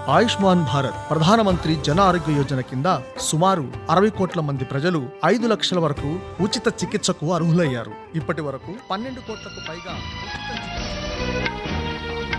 ఆయుష్మాన్ భారత్ ప్రధానమంత్రి జన ఆరోగ్య యోజన కింద సుమారు అరవై కోట్ల మంది ప్రజలు ఐదు లక్షల వరకు ఉచిత చికిత్సకు అర్హులయ్యారు ఇప్పటి వరకు పన్నెండు కోట్లకు పైగా ఉచిత చికిత్స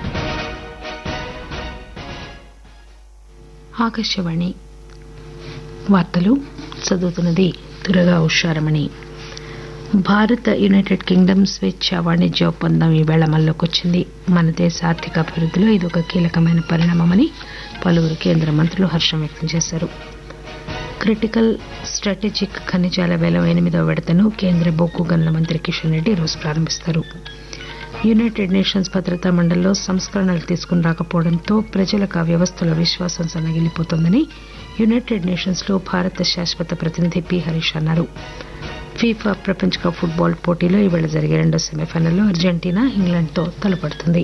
ఆకాశవాణి వార్తలు చదువుతున్నది దురగా ఉషారమణి భారత యునైటెడ్ కింగ్డమ్ స్వేచ్ఛ వాణిజ్య ఒప్పందం ఈవేళ మల్లోకొచ్చింది మన దేశ ఆర్థిక అభివృద్ధిలో ఇది ఒక కీలకమైన పరిణామమని పలువురు కేంద్ర మంత్రులు హర్షం వ్యక్తం చేశారు క్రిటికల్ స్ట్రాటజిక్ ఖనిజాల వేలం ఎనిమిదవ విడతను కేంద్ర బొగ్గు గనుల మంత్రి కిషన్ రెడ్డి ఈరోజు ప్రారంభిస్తారు యునైటెడ్ నేషన్స్ భద్రతా మండలిలో సంస్కరణలు తీసుకుని రాకపోవడంతో ప్రజలకు ఆ వ్యవస్థలో విశ్వాసం సన్నగిల్లిపోతోందని యునైటెడ్ నేషన్స్ లో భారత శాశ్వత ప్రతినిధి పి హరీష్ అన్నారు ఫీఫా ప్రపంచ కప్ ఫుట్బాల్ పోటీలో ఈవేళ జరిగే రెండో సెమీఫైనల్లో అర్జెంటీనా ఇంగ్లాండ్తో తలపడుతుంది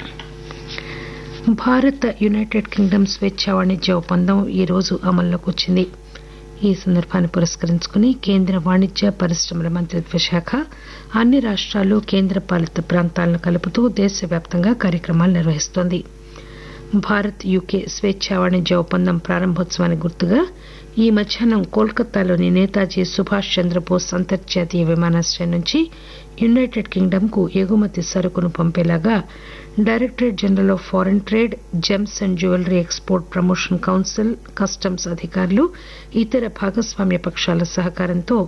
భారత్ యునైటెడ్ కింగ్డమ్ స్వేచ్ఛ వాణిజ్య ఒప్పందం ఈ రోజు అమల్లోకి వచ్చింది ఈ సందర్భాన్ని పురస్కరించుకుని కేంద్ర వాణిజ్య పరిశ్రమల మంత్రిత్వ శాఖ అన్ని రాష్ట్రాలు కేంద్ర పాలిత ప్రాంతాలను కలుపుతూ దేశవ్యాప్తంగా కార్యక్రమాలు నిర్వహిస్తోంది భారత్ యూకే స్వేచ్ఛ వాణిజ్య ఒప్పందం ప్రారంభోత్సవానికి గుర్తుగా ఈ మధ్యాహ్నం కోల్కతాలోని నేతాజీ సుభాష్ చంద్రబోస్ అంతర్జాతీయ విమానాశ్రయం నుంచి యునైటెడ్ కింగ్డమ్ కు ఎగుమతి సరుకును పంపేలాగా directorate general of foreign trade gems and jewellery export promotion council customs అధికారులు ఇతర భాగస్వామ్య పక్షాల సహకారంతో